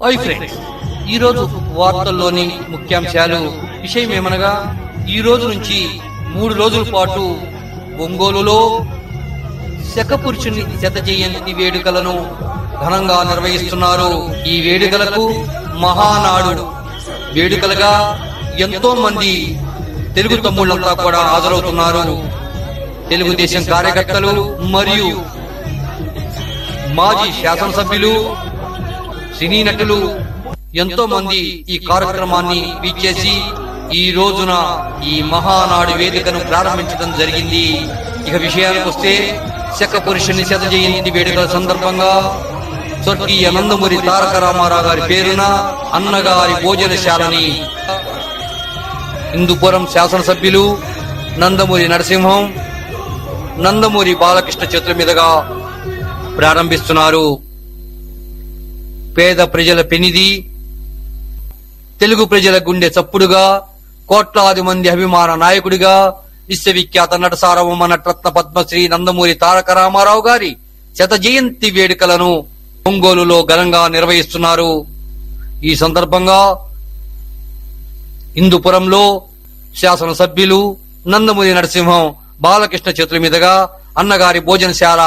hi friends ఈ రోజు వార్తల్లోని ముఖ్యాంశాలు విషయం ఏమనగా ఈ రోజు నుంచి మూడు రోజుల పాటు ఒంగోలులో శకపురుషుని శత జయంతి వేడుకలను ఘనంగా నిర్వహిస్తున్నారు ఈ వేడుకలకు మహానాడు వేడుకలుగా ఎంతో మంది తెలుగు తమ్ముళ్ళంతా కూడా హాజరవుతున్నారు తెలుగుదేశం కార్యకర్తలు మరియు మాజీ శాసనసభ్యులు సినీ నటులు ఎంతో మంది ఈ కార్యక్రమాన్ని వీచేసి ఈ రోజున ఈ మహానాడు వేదికను ప్రారంభించడం జరిగింది ఇక విషయానికి వస్తే శక పురుషుని శత జయంతి వేడుకల సందర్భంగా స్వర్గీయ నందమూరి తారక రామారావు గారి పేరున అన్నగారి భోజనశాలని హిందూపురం శాసనసభ్యులు నందమూరి నరసింహం నందమూరి బాలకృష్ణ చేతుల మీదుగా ప్రారంభిస్తున్నారు పేద ప్రజల పెనిది తెలుగు ప్రజల గుండె చప్పుడుగా కోట్లాది మంది అభిమాన నాయకుడిగా విశ్వవిఖ్యాత నట సార్వభౌమ నటరత్న పద్మశ్రీ నందమూరి తారక రామారావు గారి శత జయంతి వేడుకలను ఒంగోలులో ఘనంగా నిర్వహిస్తున్నారు ఈ సందర్భంగా హిందూపురంలో శాసనసభ్యులు నందమూరి నరసింహం బాలకృష్ణ చేతుల మీదుగా అన్నగారి భోజనశాల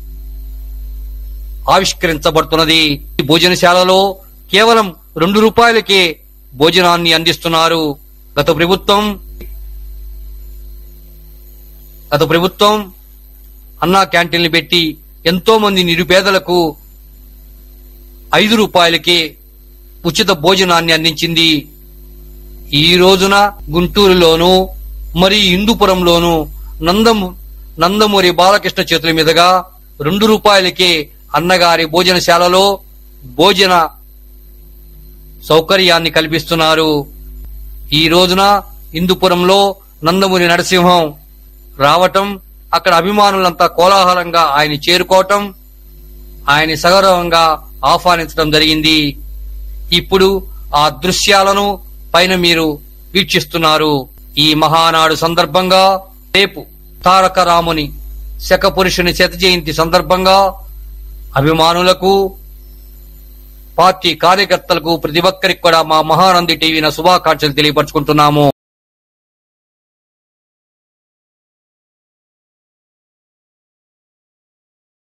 ఆవిష్కరించబడుతున్నది ఈ భోజనశాలలో కేవలం రెండు రూపాయలకే భోజనాన్ని అందిస్తున్నారు గత ప్రభుత్వం గత ప్రభుత్వం అన్నా క్యాంటీన్లు పెట్టి ఎంతో మంది నిరుపేదలకు ఐదు రూపాయలకే ఉచిత భోజనాన్ని అందించింది ఈ రోజున గుంటూరులోను మరియు హిందూపురంలోను నందము నందమూరి బాలకృష్ణ చేతుల మీదుగా రెండు రూపాయలకే అన్నగారి భోజనశాలలో భోజన సౌకర్యాన్ని కల్పిస్తున్నారు ఈ రోజున హిందూపురంలో నందమూరి నరసింహం రావటం అక్కడ అభిమానులంతా కోలాహలంగా ఆయన చేరుకోవటం ఆయన సగౌరవంగా ఆహ్వానించడం జరిగింది ఇప్పుడు ఆ దృశ్యాలను పైన మీరు వీక్షిస్తున్నారు ఈ మహానాడు సందర్భంగా రేపు తారక రాముని శక పురుషుని శత జయంతి సందర్భంగా అభిమానులకు పార్టీ కార్యకర్తలకు ప్రతి ఒక్కరికి కూడా మా మహానంది టీవీన శుభాకాంక్షలు తెలియపరచుకుంటున్నాము